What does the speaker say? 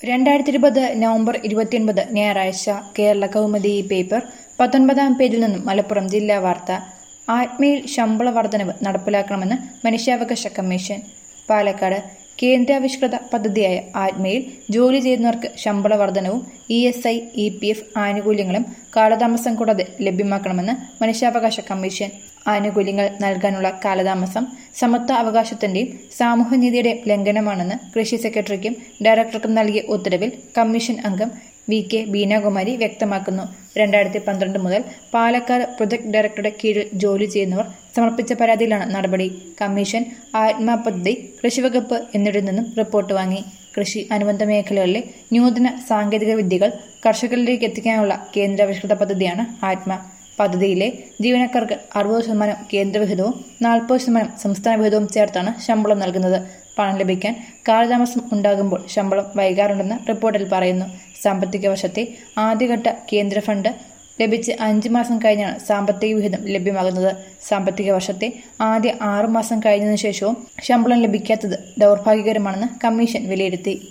രണ്ടായിരത്തി ഇരുപത് നവംബർ ഇരുപത്തിയൊൻപത് ഞായറാഴ്ച കേരള കൗമുദി പേപ്പർ പത്തൊൻപതാം പേജിൽ നിന്നും മലപ്പുറം ജില്ലാ വാർത്ത ആത്മയിൽ ശമ്പള വർധനവ് നടപ്പിലാക്കണമെന്ന് മനുഷ്യാവകാശ കമ്മീഷൻ പാലക്കാട് കേന്ദ്രാവിഷ്കൃത പദ്ധതിയായ ആത്മയിൽ ജോലി ചെയ്യുന്നവർക്ക് ശമ്പള വർധനവും E S I E P F ആനുകൂല്യങ്ങളും കാലതാമസം കൂടാതെ ലഭ്യമാക്കണമെന്ന് മനുഷ്യാവകാശ കമ്മീഷൻ ആനുകൂല്യങ്ങൾ നൽകാനുള്ള കാലതാമസം സമത്വ അവകാശത്തിന്റെയും സാമൂഹ്യനീതിയുടെയും ലംഘനമാണെന്ന് കൃഷി സെക്രട്ടറിക്കും ഡയറക്ടർക്കും നൽകിയ ഉത്തരവിൽ കമ്മീഷൻ അംഗം വി കെ ബീനാകുമാരി വ്യക്തമാക്കുന്നു രണ്ടായിരത്തി പന്ത്രണ്ട് മുതൽ പാലക്കാട് പ്രൊജക്ട് ഡയറക്ടറുടെ കീഴിൽ ജോലി ചെയ്യുന്നവർ സമർപ്പിച്ച പരാതിയിലാണ് നടപടി കമ്മീഷൻ ആത്മ പദ്ധതി കൃഷിവകുപ്പ് എന്നിവരിൽ നിന്നും റിപ്പോർട്ട് വാങ്ങി കൃഷി അനുബന്ധ മേഖലകളിലെ നൂതന സാങ്കേതിക വിദ്യകൾ കർഷകരിലേക്ക് എത്തിക്കാനുള്ള കേന്ദ്രാവിഷ്കൃത പദ്ധതിയാണ് ആത്മ പദ്ധതിയിലെ ജീവനക്കാർക്ക് അറുപത് ശതമാനം കേന്ദ്രവിഹിതവും നാൽപ്പത് ശതമാനം സംസ്ഥാന വിഹിതവും ചേർത്താണ് ശമ്പളം നൽകുന്നത് പണം ലഭിക്കാൻ കാലതാമസം ഉണ്ടാകുമ്പോൾ ശമ്പളം വൈകാറുണ്ടെന്ന് റിപ്പോർട്ടിൽ പറയുന്നു സാമ്പത്തിക വർഷത്തെ ആദ്യഘട്ട കേന്ദ്ര ഫണ്ട് ലഭിച്ച് അഞ്ച് മാസം കഴിഞ്ഞാണ് സാമ്പത്തിക വിഹിതം ലഭ്യമാകുന്നത് സാമ്പത്തിക വർഷത്തെ ആദ്യ ആറു മാസം കഴിഞ്ഞതിനു ശേഷവും ശമ്പളം ലഭിക്കാത്തത് ദൗർഭാഗ്യകരമാണെന്ന് കമ്മീഷൻ വിലയിരുത്തി